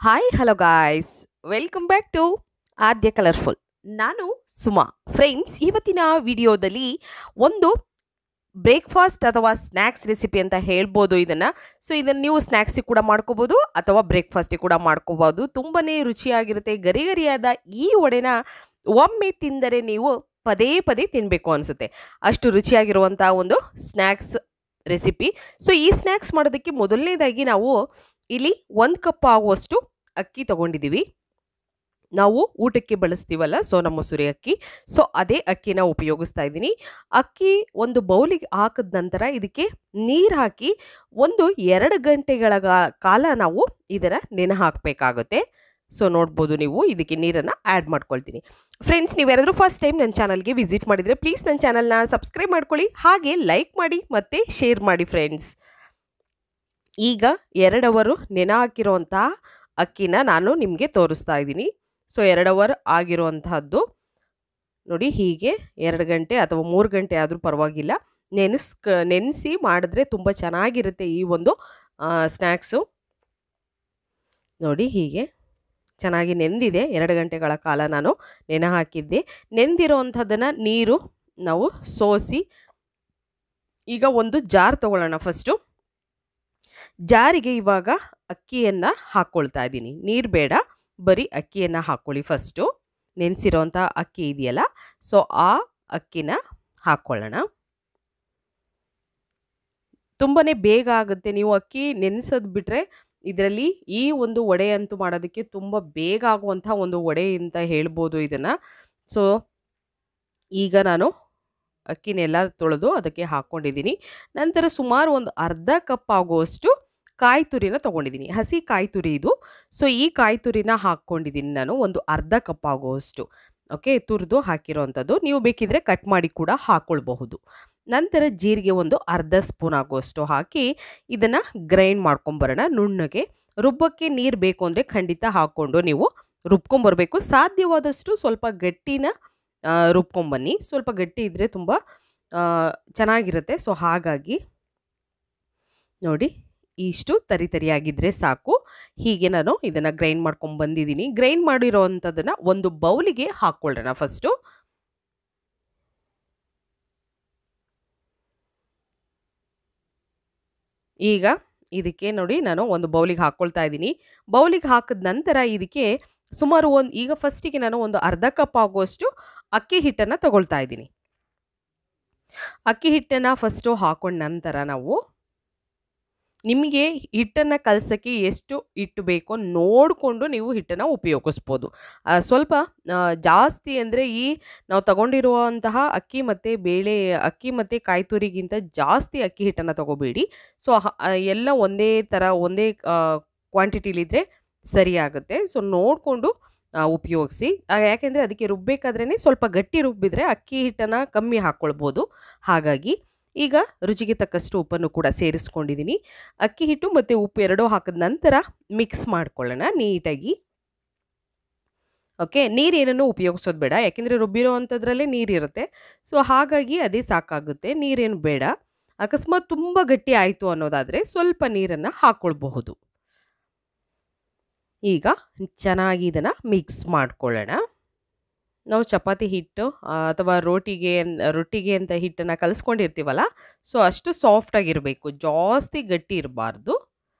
hi hello guys welcome back to Aadya colourful ನಾನು Suma friends ಇವತ್ತಿನ ವಿಡಿಯೋದಲ್ಲಿ ಒಂದು ಬ್ರೇಕ್ಫಾಸ್ಟ್ ಅಥವಾ ಸ್ನ್ಯಾಕ್ಸ್ ರೆಸಿಪಿ ಅಂತ ಹೇಳ್ಬೋದು ಇದನ್ನು ಸೊ ಇದನ್ನು ನೀವು ಸ್ನ್ಯಾಕ್ಸಿಗೆ ಕೂಡ ಮಾಡ್ಕೋಬೋದು ಅಥವಾ ಬ್ರೇಕ್ಫಾಸ್ಟಿಗೆ ಕೂಡ ಮಾಡ್ಕೋಬೋದು ತುಂಬಾ ರುಚಿಯಾಗಿರುತ್ತೆ ಗರಿ ಗರಿಯಾದ ಈ ವಡೆನ ಒಮ್ಮೆ ತಿಂದರೆ ನೀವು ಪದೇ ಪದೇ ತಿನ್ನಬೇಕು ಅನಿಸುತ್ತೆ ಅಷ್ಟು ರುಚಿಯಾಗಿರುವಂಥ ಒಂದು ಸ್ನ್ಯಾಕ್ಸ್ ರೆಸಿಪಿ ಸೊ ಈ ಸ್ನ್ಯಾಕ್ಸ್ ಮಾಡೋದಕ್ಕೆ ಮೊದಲನೇದಾಗಿ ನಾವು ಇಲ್ಲಿ ಒಂದು ಕಪ್ ಆಗುವಷ್ಟು ಅಕ್ಕಿ ತಗೊಂಡಿದ್ದೀವಿ ನಾವು ಊಟಕ್ಕೆ ಬಳಸ್ತೀವಲ್ಲ ಸೋನಾ ಮಸೂರಿ ಅಕ್ಕಿ ಸೊ ಅದೇ ಅಕ್ಕಿನ ಉಪಯೋಗಿಸ್ತಾ ಇದ್ದೀನಿ ಅಕ್ಕಿ ಒಂದು ಬೌಲಿಗೆ ಹಾಕಿದ ನಂತರ ಇದಕ್ಕೆ ನೀರು ಹಾಕಿ ಒಂದು ಎರಡು ಗಂಟೆಗಳ ಗಾ- ಕಾಲ ನಾವು ಇದರ ನೆನೆ ಹಾಕಬೇಕಾಗುತ್ತೆ ಸೊ ನೋಡ್ಬೋದು ನೀವು ಇದಕ್ಕೆ ನೀರನ್ನು ಆ್ಯಡ್ ಮಾಡ್ಕೊಳ್ತೀನಿ ಫ್ರೆಂಡ್ಸ್ ನೀವ್ಯಾರಾದರೂ ಫಸ್ಟ್ ಟೈಮ್ ನನ್ನ ಚಾನಲ್ಗೆ ವಿಸಿಟ್ ಮಾಡಿದರೆ ಪ್ಲೀಸ್ ನನ್ನ ಚಾನಲ್ನ ಸಬ್ಸ್ಕ್ರೈಬ್ ಮಾಡ್ಕೊಳ್ಳಿ ಹಾಗೆ ಲೈಕ್ ಮಾಡಿ ಮತ್ತು ಶೇರ್ ಮಾಡಿ ಫ್ರೆಂಡ್ಸ್ ಈಗ ಎರಡು ಅವರು ನೆನೆ ಹಾಕಿರೋಂತಹ ಅಕ್ಕಿನ ನಾನು ನಿಮಗೆ ತೋರಿಸ್ತಾ ಇದ್ದೀನಿ ಸೊ ಎರಡು ಅವರ್ ಆಗಿರುವಂತಹದ್ದು ನೋಡಿ ಹೀಗೆ ಎರಡು ಗಂಟೆ ಅಥವಾ ಮೂರು ಗಂಟೆ ಆದರೂ ಪರವಾಗಿಲ್ಲ ನೆನೆಸ್ಕ ನೆನೆಸಿ ಮಾಡಿದ್ರೆ ತುಂಬ ಚೆನ್ನಾಗಿರುತ್ತೆ ಈ ಒಂದು ಸ್ನ್ಯಾಕ್ಸು ನೋಡಿ ಹೀಗೆ ಚೆನ್ನಾಗಿ ನೆಂದಿದೆ ಎರಡು ಗಂಟೆಗಳ ಕಾಲ ನಾನು ನೆನೆ ಹಾಕಿದ್ದೆ ನೆಂದಿರೋವಂಥದ್ದನ್ನು ನೀರು ನಾವು ಸೋಸಿ ಈಗ ಒಂದು ಜಾರ್ ತಗೊಳ್ಳೋಣ ಫಸ್ಟು ಜಾರಿಗೆ ಇವಾಗ ಅಕ್ಕಿಯನ್ನು ಹಾಕ್ಕೊಳ್ತಾ ಇದ್ದೀನಿ ನೀರು ಬೇಡ ಬರೀ ಅಕ್ಕಿಯನ್ನು ಹಾಕ್ಕೊಳ್ಳಿ ಫಸ್ಟು ನೆನೆಸಿರೋಂಥ ಅಕ್ಕಿ ಇದೆಯಲ್ಲ ಸೊ ಆ ಅಕ್ಕಿನ ಹಾಕ್ಕೊಳ್ಳೋಣ ತುಂಬಾ ಬೇಗ ಆಗುತ್ತೆ ನೀವು ಅಕ್ಕಿ ನೆನೆಸೋದು ಬಿಟ್ಟರೆ ಇದರಲ್ಲಿ ಈ ಒಂದು ವಡೆ ಅಂತೂ ಮಾಡೋದಕ್ಕೆ ತುಂಬ ಬೇಗ ಆಗುವಂಥ ಒಂದು ವಡೆ ಅಂತ ಹೇಳ್ಬೋದು ಇದನ್ನು ಸೊ ಈಗ ನಾನು ಅಕ್ಕಿನೆಲ್ಲ ತೊಳೆದು ಅದಕ್ಕೆ ಹಾಕ್ಕೊಂಡಿದ್ದೀನಿ ನಂತರ ಸುಮಾರು ಒಂದು ಅರ್ಧ ಕಪ್ ಆಗುವಷ್ಟು ಕಾಯಿ ತುರಿನ ತೊಗೊಂಡಿದ್ದೀನಿ ಹಸಿ ಕಾಯಿ ತುರಿ ಇದು ಸೊ ಈ ಕಾಯಿ ತುರಿನ ಹಾಕ್ಕೊಂಡಿದ್ದೀನಿ ನಾನು ಒಂದು ಅರ್ಧ ಕಪ್ ಆಗುವಷ್ಟು ಓಕೆ ತುರಿದು ಹಾಕಿರೋವಂಥದ್ದು ನೀವು ಬೇಕಿದ್ರೆ ಕಟ್ ಮಾಡಿ ಕೂಡ ಹಾಕ್ಕೊಳ್ಬಹುದು ನಂತರ ಜೀರಿಗೆ ಒಂದು ಅರ್ಧ ಸ್ಪೂನ್ ಆಗುವಷ್ಟು ಹಾಕಿ ಇದನ್ನು ಗ್ರೈಂಡ್ ಮಾಡ್ಕೊಂಬರೋಣ ನುಣ್ಣಗೆ ರುಬ್ಬಕ್ಕೆ ನೀರು ಬೇಕು ಅಂದರೆ ಖಂಡಿತ ಹಾಕ್ಕೊಂಡು ನೀವು ರುಬ್ಕೊಂಬರ್ಬೇಕು ಸಾಧ್ಯವಾದಷ್ಟು ಸ್ವಲ್ಪ ಗಟ್ಟಿನ ಆ, ರುಬ್ಕೊಂಬನ್ನಿ ಸ್ವಲ್ಪ ಗಟ್ಟಿ ಇದ್ದರೆ ತುಂಬ ಆ, ಚೆನ್ನಾಗಿರುತ್ತೆ ಸೊ ಹಾಗಾಗಿ ನೋಡಿ ಇಷ್ಟು ತರಿ ತರಿಯಾಗಿದ್ದರೆ ಸಾಕು ಹೀಗೆ ನಾನು ಇದನ್ನು ಗ್ರೈಂಡ್ ಮಾಡ್ಕೊಂಡು ಬಂದಿದ್ದೀನಿ ಗ್ರೈಂಡ್ ಮಾಡಿರೋ ಅಂಥದ್ದನ್ನು ಒಂದು ಬೌಲಿಗೆ ಹಾಕ್ಕೊಳ್ಳೋಣ ಫಸ್ಟು ಈಗ ಇದಕ್ಕೆ ನೋಡಿ ನಾನು ಒಂದು ಬೌಲಿಗೆ ಹಾಕ್ಕೊಳ್ತಾ ಇದ್ದೀನಿ ಬೌಲಿಗೆ ಹಾಕಿದ ನಂತರ ಇದಕ್ಕೆ ಸುಮಾರು ಒಂದು ಈಗ ಫಸ್ಟಿಗೆ ನಾನು ಒಂದು ಅರ್ಧ ಕಪ್ ಆಗುವಷ್ಟು ಅಕ್ಕಿ ಹಿಟ್ಟನ್ನು ತಗೊಳ್ತಾ ಇದ್ದೀನಿ ಅಕ್ಕಿ ಹಿಟ್ಟನ್ನು ಫಸ್ಟು ಹಾಕೊಂಡ ನಂತರ ನಾವು ನಿಮಗೆ ಹಿಟ್ಟನ್ನು ಕಲಸೋಕ್ಕೆ ಎಷ್ಟು ಹಿಟ್ಟು ಬೇಕೋ ನೋಡಿಕೊಂಡು ನೀವು ಹಿಟ್ಟನ್ನು ಉಪಯೋಗಿಸ್ಬೋದು ಆ, ಸ್ವಲ್ಪ ಆ, ಜಾಸ್ತಿ ಅಂದರೆ ಈ ನಾವು ತಗೊಂಡಿರುವಂತಹ ಅಕ್ಕಿ ಮತ್ತು ಬೇಳೆ ಅಕ್ಕಿ ಮತ್ತು ಕಾಯಿ ತುರಿಗಿಂತ ಜಾಸ್ತಿ ಅಕ್ಕಿ ಹಿಟ್ಟನ್ನು ತಗೋಬೇಡಿ ಸೊ ಎಲ್ಲ ಒಂದೇ ಥರ ಒಂದೇ ಕ್ವಾಂಟಿಟಿಲಿದ್ದರೆ ಸರಿ ಆಗುತ್ತೆ ಸೊ ನೋಡಿಕೊಂಡು ಉಪಯೋಗಿಸಿ ಯಾಕೆಂದರೆ ಅದಕ್ಕೆ ರುಬ್ಬೇಕಾದ್ರೇ ಸ್ವಲ್ಪ ಗಟ್ಟಿ ರುಬ್ಬಿದ್ರೆ ಅಕ್ಕಿ ಹಿಟ್ಟನ್ನು ಕಮ್ಮಿ ಹಾಕ್ಕೊಳ್ಬೋದು ಹಾಗಾಗಿ ಈಗ ರುಚಿಗೆ ತಕ್ಕಷ್ಟು ಉಪ್ಪನ್ನು ಕೂಡ ಸೇರಿಸ್ಕೊಂಡಿದ್ದೀನಿ ಅಕ್ಕಿ ಹಿಟ್ಟು ಮತ್ತು ಉಪ್ಪು ಎರಡೂ ಹಾಕಿದ ನಂತರ ಮಿಕ್ಸ್ ಮಾಡ್ಕೊಳ್ಳೋಣ ನೀಟಾಗಿ ಓಕೆ ನೀರೇನನ್ನು ಉಪಯೋಗಿಸೋದು ಬೇಡ ಯಾಕೆಂದರೆ ರುಬ್ಬಿರೋ ಅಂಥದ್ರಲ್ಲೇ ನೀರಿರುತ್ತೆ ಸೊ ಹಾಗಾಗಿ ಅದೇ ಸಾಕಾಗುತ್ತೆ ನೀರೇನು ಬೇಡ ಅಕಸ್ಮಾತ್ ತುಂಬ ಗಟ್ಟಿ ಆಯಿತು ಅನ್ನೋದಾದರೆ ಸ್ವಲ್ಪ ನೀರನ್ನು ಹಾಕ್ಕೊಳ್ಬಹುದು ಈಗ ಚೆನ್ನಾಗಿ ಇದನ್ನು ಮಿಕ್ಸ್ ಮಾಡ್ಕೊಳ್ಳೋಣ ನಾವು ಚಪಾತಿ ಹಿಟ್ಟು ಆ, ಅಥವಾ ರೋಟಿಗೆ ಅನ್- ರೊಟ್ಟಿಗೆ ಅಂತ ಹಿಟ್ಟನ್ನು ಕಲಿಸ್ಕೊಂಡಿರ್ತೀವಲ್ಲ ಸೊ ಅಷ್ಟು ಸಾಫ್ಟಾಗಿರಬೇಕು ಜಾಸ್ತಿ ಗಟ್ಟಿ ಇರಬಾರ್ದು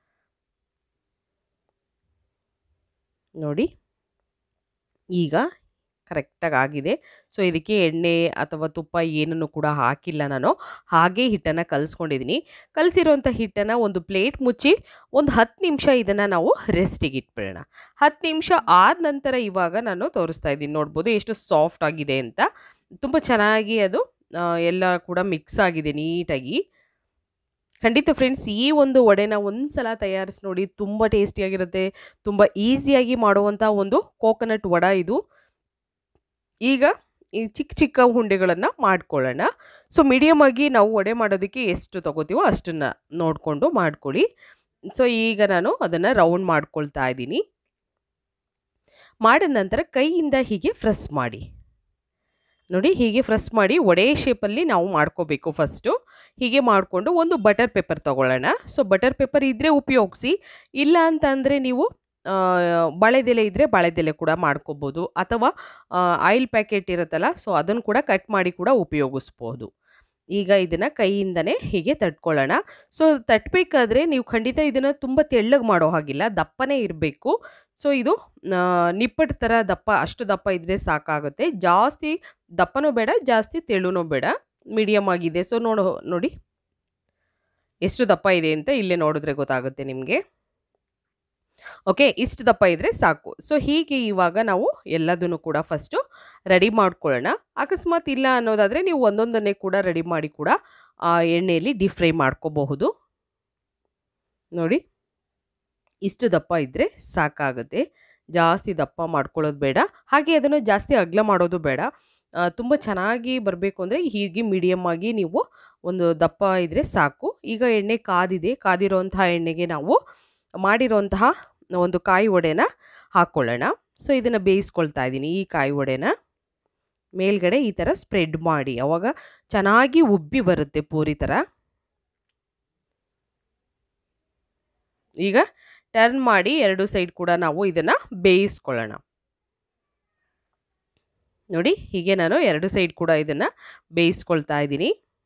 ನೋಡಿ ಈಗ ಕರೆಕ್ಟಾಗಿ ಆಗಿದೆ ಸೊ ಇದಕ್ಕೆ ಎಣ್ಣೆ ಅಥವಾ ತುಪ್ಪ ಏನನ್ನು ಕೂಡ ಹಾಕಿಲ್ಲ ನಾನು ಹಾಗೇ ಹಿಟ್ಟನ್ನು ಕಲಿಸ್ಕೊಂಡಿದ್ದೀನಿ ಕಲಸಿರುವಂಥ ಹಿಟ್ಟನ್ನು ಒಂದು ಪ್ಲೇಟ್ ಮುಚ್ಚಿ ಒಂದು ಹತ್ತು ನಿಮಿಷ ಇದನ್ನು ನಾವು ರೆಸ್ಟಿಗೆ ಇಟ್ಬಿಡೋಣ ಹತ್ತು ನಿಮಿಷ ಆದ ನಂತರ ಇವಾಗ ನಾನು ತೋರಿಸ್ತಾ ಇದ್ದೀನಿ ನೋಡ್ಬೋದು ಎಷ್ಟು ಸಾಫ್ಟ್ ಆಗಿದೆ ಅಂತ ತುಂಬ ಚೆನ್ನಾಗಿ ಅದು ಆ, ಎಲ್ಲ ಕೂಡ ಮಿಕ್ಸ್ ಆಗಿದೆ ನೀಟಾಗಿ ಖಂಡಿತ ಫ್ರೆಂಡ್ಸ್ ಈ ಒಂದು ವಡೆನ ಒಂದು ಸಲ ತಯಾರಿಸಿ ನೋಡಿ ತುಂಬ ಟೇಸ್ಟಿಯಾಗಿರುತ್ತೆ ತುಂಬ ಈಸಿಯಾಗಿ ಮಾಡುವಂಥ ಒಂದು ಕೋಕೋನಟ್ ವಡ ಇದು ಈಗ ಈ ಚಿಕ್ಕ ಚಿಕ್ಕ ಉಂಡೆಗಳನ್ನು ಮಾಡ್ಕೊಳ್ಳೋಣ ಸೊ ಮೀಡಿಯಮ್ ಆಗಿ ನಾವು ವಡೆ ಮಾಡೋದಕ್ಕೆ ಎಷ್ಟು ತಗೋತೀವೋ ಅಷ್ಟನ್ನು ನೋಡಿಕೊಂಡು ಮಾಡ್ಕೊಳ್ಳಿ ಸೊ ಈಗ ನಾನು ಅದನ್ನು ರೌಂಡ್ ಮಾಡ್ಕೊಳ್ತಾ ಇದ್ದೀನಿ ಮಾಡಿದ ನಂತರ ಕೈಯಿಂದ ಹೀಗೆ ಫ್ರೆಸ್ ಮಾಡಿ ನೋಡಿ ಹೀಗೆ ಫ್ರೆಸ್ ಮಾಡಿ ಒಡೆ ಶೇಪಲ್ಲಿ ನಾವು ಮಾಡ್ಕೋಬೇಕು ಫಸ್ಟು ಹೀಗೆ ಮಾಡಿಕೊಂಡು ಒಂದು ಬಟರ್ ಪೇಪರ್ ತಗೊಳ್ಳೋಣ ಸೊ ಬಟರ್ ಪೇಪರ್ ಇದ್ದರೆ ಉಪಯೋಗಿಸಿ ಇಲ್ಲ ಅಂತ ಅಂದರೆ ನೀವು ಆ, ಬಾಳೆದೆಲೆ ಇದ್ದರೆ ಬಾಳೆದೆಲೆ ಕೂಡ ಮಾಡ್ಕೋಬೋದು ಅಥವಾ ಆಯಿಲ್ ಪ್ಯಾಕೆಟ್ ಇರುತ್ತಲ್ಲ ಸೊ ಅದನ್ನು ಕೂಡ ಕಟ್ ಮಾಡಿ ಕೂಡ ಉಪಯೋಗಿಸ್ಬೋದು ಈಗ ಇದನ್ನು ಕೈಯಿಂದನೇ ಹೀಗೆ ತಟ್ಕೊಳ್ಳೋಣ ಸೊ ತಟ್ಟಬೇಕಾದ್ರೆ ನೀವು ಖಂಡಿತ ಇದನ್ನು ತುಂಬ ತೆಳ್ಳಗೆ ಮಾಡೋ ಹಾಗಿಲ್ಲ ದಪ್ಪನೇ ಇರಬೇಕು ಸೊ ಇದು ಆ, ನಿಪ್ಪಟ್ಟು ಥರ ದಪ್ಪ ಅಷ್ಟು ದಪ್ಪ ಇದ್ದರೆ ಸಾಕಾಗುತ್ತೆ ಜಾಸ್ತಿ ದಪ್ಪನೂ ಬೇಡ ಜಾಸ್ತಿ ತೆಳುನೂ ಬೇಡ ಮೀಡಿಯಮ್ ಆಗಿದೆ ಸೊ ನೋಡು ನೋಡಿ ಎಷ್ಟು ದಪ್ಪ ಇದೆ ಅಂತ ಇಲ್ಲೇ ನೋಡಿದ್ರೆ ಗೊತ್ತಾಗುತ್ತೆ ನಿಮಗೆ ಓಕೆ ಇಷ್ಟು ದಪ್ಪ ಇದ್ದರೆ ಸಾಕು ಸೊ ಹೀಗೆ ಇವಾಗ ನಾವು ಎಲ್ಲದನ್ನು ಕೂಡ ಫಸ್ಟು ರೆಡಿ ಮಾಡ್ಕೊಳ್ಳೋಣ ಅಕಸ್ಮಾತ್ ಇಲ್ಲ ಅನ್ನೋದಾದರೆ ನೀವು ಒಂದೊಂದನ್ನೇ ಕೂಡ ರೆಡಿ ಮಾಡಿ ಕೂಡ ಆ ಎಣ್ಣೆಯಲ್ಲಿ ಡೀಪ್ ಫ್ರೈ ಮಾಡ್ಕೋಬಹುದು ನೋಡಿ ಇಷ್ಟು ದಪ್ಪ ಇದ್ದರೆ ಸಾಕಾಗುತ್ತೆ ಜಾಸ್ತಿ ದಪ್ಪ ಮಾಡ್ಕೊಳ್ಳೋದು ಬೇಡ ಹಾಗೆ ಅದನ್ನು ಜಾಸ್ತಿ ಅಗಲ ಮಾಡೋದು ಬೇಡ ತುಂಬ ಚೆನ್ನಾಗಿ ಬರಬೇಕು ಅಂದರೆ ಹೀಗೆ ಮೀಡಿಯಮ್ ಆಗಿ ನೀವು ಒಂದು ದಪ್ಪ ಇದ್ದರೆ ಸಾಕು ಈಗ ಎಣ್ಣೆ ಕಾದಿದೆ ಕಾದಿರೋಂತಹ ಎಣ್ಣೆಗೆ ನಾವು ಮಾಡಿರೋಂತಹ ಒಂದು ಕಾಯಿ ಒಡೆನ ಹಾಕ್ಕೊಳ್ಳೋಣ ಸೊ ಇದನ್ನು ಬೇಯಿಸ್ಕೊಳ್ತಾ ಇದ್ದೀನಿ ಈ ಕಾಯಿ ಒಡೆನ ಮೇಲ್ಗಡೆ ಈ ಥರ ಸ್ಪ್ರೆಡ್ ಮಾಡಿ ಅವಾಗ ಚೆನ್ನಾಗಿ ಉಬ್ಬಿ ಬರುತ್ತೆ ಪೂರಿ ಥರ ಈಗ ಟರ್ನ್ ಮಾಡಿ ಎರಡು ಸೈಡ್ ಕೂಡ ನಾವು ಇದನ್ನು ಬೇಯಿಸ್ಕೊಳ್ಳೋಣ ನೋಡಿ ಹೀಗೆ ನಾನು ಎರಡು ಸೈಡ್ ಕೂಡ ಇದನ್ನು ಬೇಯಿಸ್ಕೊಳ್ತಾ ಇದ್ದೀನಿ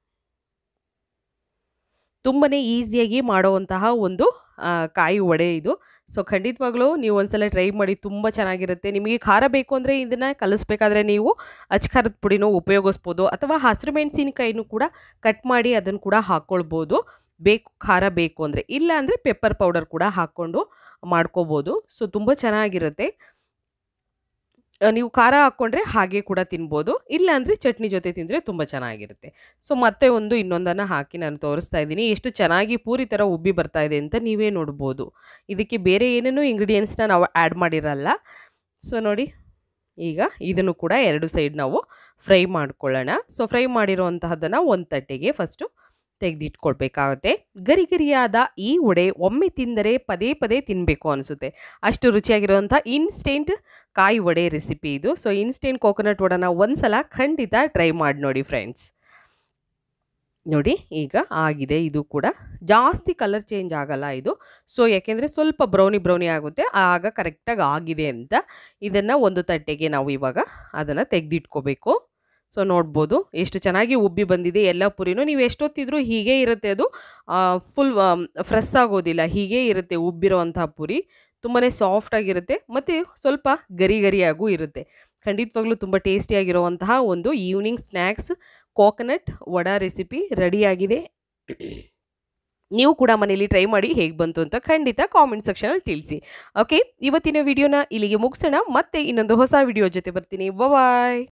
ತುಂಬಾ ಈಸಿಯಾಗಿ ಮಾಡುವಂತಹ ಒಂದು ಆ, ಕಾಯಿ ವಡೆ ಇದು ಸೊ ಖಂಡಿತವಾಗ್ಲೂ ನೀವು ಒಂದ್ಸಲ ಟ್ರೈ ಮಾಡಿ ತುಂಬ ಚೆನ್ನಾಗಿರುತ್ತೆ ನಿಮಗೆ ಖಾರ ಬೇಕು ಅಂದರೆ ಇದನ್ನು ಕಲಿಸ್ಬೇಕಾದ್ರೆ ನೀವು ಅಚ್ಕಾರದ ಪುಡಿನೂ ಉಪಯೋಗಿಸ್ಬೋದು ಅಥವಾ ಹಸಿರು ಮೆಣಸಿನಕಾಯಿನೂ ಕೂಡ ಕಟ್ ಮಾಡಿ ಅದನ್ನು ಕೂಡ ಹಾಕ್ಕೊಳ್ಬೋದು ಬೇಕು ಖಾರ ಬೇಕು ಅಂದರೆ ಇಲ್ಲ ಅಂದರೆ ಪೆಪ್ಪರ್ ಪೌಡರ್ ಕೂಡ ಹಾಕ್ಕೊಂಡು ಮಾಡ್ಕೋಬೋದು ಸೊ ತುಂಬ ಚೆನ್ನಾಗಿರುತ್ತೆ ಆ, ನೀವು ಖಾರ ಹಾಕ್ಕೊಂಡ್ರೆ ಹಾಗೆ ಕೂಡ ತಿನ್ಬೋದು ಇಲ್ಲ ಅಂದರೆ ಚಟ್ನಿ ಜೊತೆ ತಿಂದರೆ ತುಂಬ ಚೆನ್ನಾಗಿರುತ್ತೆ ಸೊ ಮತ್ತೆ ಒಂದು ಇನ್ನೊಂದನ್ನು ಹಾಕಿ ನಾನು ತೋರಿಸ್ತಾ ಇದ್ದೀನಿ ಎಷ್ಟು ಚೆನ್ನಾಗಿ ಪೂರಿ ಥರ ಉಬ್ಬಿ ಬರ್ತಾ ಇದೆ ಅಂತ ನೀವೇ ನೋಡ್ಬೋದು ಇದಕ್ಕೆ ಬೇರೆ ಏನೇನೂ ಇಂಗ್ರೀಡಿಯೆಂಟ್ಸ್ನ ನಾವು ಆ್ಯಡ್ ಮಾಡಿರಲ್ಲ ಸೊ ನೋಡಿ ಈಗ ಇದನ್ನು ಕೂಡ ಎರಡು ಸೈಡ್ ನಾವು ಫ್ರೈ ಮಾಡ್ಕೊಳ್ಳೋಣ ಸೊ ಫ್ರೈ ಮಾಡಿರೋಂತಹದ್ದನ್ನು ಒಂದು ತಟ್ಟೆಗೆ ಫಸ್ಟು ತೆಗೆದಿಟ್ಕೊಳ್ಬೇಕಾಗುತ್ತೆ ಗರಿ ಗರಿಯಾದ ಈ ವಡೆ ಒಮ್ಮೆ ತಿಂದರೆ ಪದೇ ಪದೇ ತಿನ್ನಬೇಕು ಅನಿಸುತ್ತೆ ಅಷ್ಟು ರುಚಿಯಾಗಿರುವಂಥ ಇನ್ಸ್ಟೆಂಟ್ ಕಾಯಿ ವಡೆ ರೆಸಿಪಿ ಇದು ಸೊ ಇನ್ಸ್ಟೆಂಟ್ ಕೋಕೋನಟ್ ವಡೆನ ಒಂದ್ಸಲ ಖಂಡಿತ ಟ್ರೈ ಮಾಡಿ ನೋಡಿ ಫ್ರೆಂಡ್ಸ್ ನೋಡಿ ಈಗ ಆಗಿದೆ ಇದು ಕೂಡ ಜಾಸ್ತಿ ಕಲರ್ ಚೇಂಜ್ ಆಗಲ್ಲ ಇದು ಸೊ ಯಾಕೆಂದರೆ ಸ್ವಲ್ಪ ಬ್ರೌನಿ ಬ್ರೌನಿ ಆಗುತ್ತೆ ಆಗ ಕರೆಕ್ಟಾಗಿ ಆಗಿದೆ ಅಂತ ಇದನ್ನು ಒಂದು ತಟ್ಟೆಗೆ ನಾವು ಇವಾಗ ಅದನ್ನು ತೆಗೆದಿಟ್ಕೋಬೇಕು ಸೊ ನೋಡ್ಬೋದು ಎಷ್ಟು ಚೆನ್ನಾಗಿ ಉಬ್ಬಿ ಬಂದಿದೆ ಎಲ್ಲ ಪುರಿನೂ ನೀವು ಎಷ್ಟೊತ್ತಿದ್ರೂ ಹೀಗೆ ಇರುತ್ತೆ ಅದು ಫುಲ್ ಫ್ರೆಸ್ ಆಗೋದಿಲ್ಲ ಹೀಗೆ ಇರುತ್ತೆ ಉಬ್ಬಿರೋವಂಥ ಪುರಿ ತುಂಬಾ ಸಾಫ್ಟಾಗಿರುತ್ತೆ ಮತ್ತು ಸ್ವಲ್ಪ ಗರಿ ಗರಿಯಾಗೂ ಇರುತ್ತೆ ಖಂಡಿತವಾಗ್ಲೂ ತುಂಬ ಟೇಸ್ಟಿಯಾಗಿರುವಂತಹ ಒಂದು evening snacks coconut vada recipe ರೆಡಿಯಾಗಿದೆ ನೀವು ಕೂಡ ಮನೇಲಿ ಟ್ರೈ ಮಾಡಿ ಹೇಗೆ ಬಂತು ಅಂತ ಖಂಡಿತ ಕಾಮೆಂಟ್ ಸೆಕ್ಷನಲ್ಲಿ ತಿಳಿಸಿ ಓಕೆ ಇವತ್ತಿನ ವಿಡಿಯೋನ ಇಲ್ಲಿಗೆ ಮುಗಿಸೋಣ ಮತ್ತೆ ಇನ್ನೊಂದು ಹೊಸ ವಿಡಿಯೋ ಜೊತೆ ಬರ್ತೀನಿ ಬಾಯ್